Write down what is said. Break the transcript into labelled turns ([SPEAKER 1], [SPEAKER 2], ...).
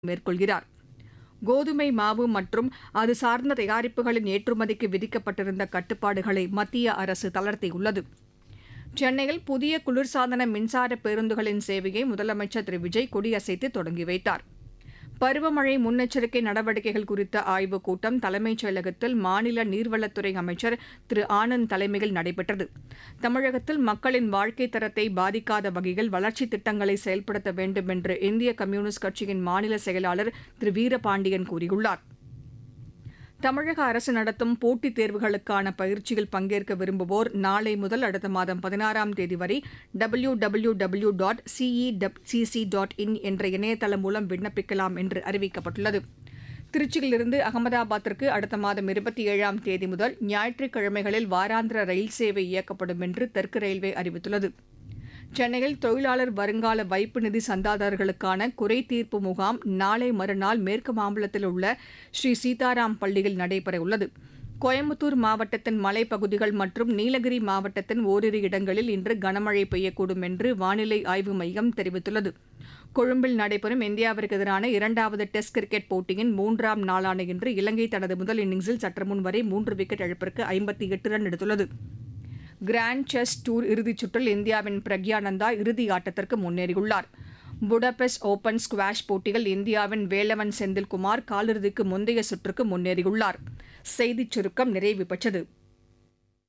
[SPEAKER 1] மேற்கொள்கிறார் கோதுமை மாவு மற்றும் அது சார்ந்த தயாரிப்புகளின் ஏற்றுமதிக்கு விதிக்கப்பட்டிருந்த கட்டுப்பாடுகளை மத்திய அரசு தளர்த்தியுள்ளது சென்னையில் புதிய குளிர்சாதன மின்சார பேருந்துகளின் சேவையை முதலமைச்சர் திரு விஜய் கொடியசைத்து தொடங்கி வைத்தார் பருவமழை முன்னெச்சரிக்கை நடவடிக்கைகள் குறித்த ஆய்வுக் கூட்டம் தலைமைச் செயலகத்தில் மாநில நீர்வளத்துறை அமைச்சர் திரு ஆனந்த் தலைமையில் நடைபெற்றது தமிழகத்தில் மக்களின் வாழ்க்கைத் தரத்தை பாதிக்காத வகையில் வளர்ச்சித் திட்டங்களை செயல்படுத்த வேண்டும் என்று இந்திய கம்யூனிஸ்ட் கட்சியின் மாநில செயலாளர் திரு வீரபாண்டியன் கூறியுள்ளார் தமிழக அரசு நடத்தும் போட்டித் தேர்வுகளுக்கான பயிற்சியில் பங்கேற்க விரும்புவோர் நாளை முதல் அடுத்த மாதம் பதினாறாம் தேதி வரை W W W dot CECC dot in என்ற இணையதளம் மூலம் விண்ணப்பிக்கலாம் என்று அறிவிக்கப்பட்டுள்ளது திருச்சியிலிருந்து அகமதாபாத்திற்கு அடுத்த மாதம் இருபத்தி ஏழாம் தேதி முதல் ஞாயிற்றுக்கிழமைகளில் வாராந்திர ரயில் சேவை இயக்கப்படும் என்று தெற்கு ரயில்வே அறிவித்துள்ளது சென்னையில் தொழிலாளர் வருங்கால வைப்பு நிதி சந்தாதாரர்களுக்கான குறை தீர்ப்பு முகாம் நாளை மறுநாள் மேற்கு மாம்பலத்தில் உள்ள ஸ்ரீ சீதாராம் பள்ளியில் நடைபெறவுள்ளது கோயம்புத்தூர் மாவட்டத்தின் மலைப்பகுதிகள் மற்றும் நீலகிரி மாவட்டத்தின் ஓரிரு இடங்களில் இன்று கனமழை பெய்யக்கூடும் என்று வானிலை ஆய்வு மையம் தெரிவித்துள்ளது கொழும்பில் நடைபெறும் இந்தியாவிற்கு எதிரான இரண்டாவது டெஸ்ட் கிரிக்கெட் போட்டியின் மூன்றாம் நாளான இன்று இலங்கை தனது முதல் இன்னிங்ஸில் சற்றுமுன் வரை மூன்று விக்கெட் இழப்பிற்கு ஐம்பத்தி எட்டு ரன் எடுத்துள்ளது கிராண்ட் செஸ் டூர் இறுதிச் சுற்றில் இந்தியாவின் பிரக்யானந்தா இறுதி ஆட்டத்திற்கு முன்னேறியுள்ளார் புடபெஸ்ட் ஓபன் ஸ்குவாஷ் போட்டியில் இந்தியாவின் வேலவன் செந்தில்குமார் காலிறுதிக்கு முந்தைய சுற்றுக்கு முன்னேறியுள்ளார் செய்திச் சுருக்கம் நிறைவு பெற்றது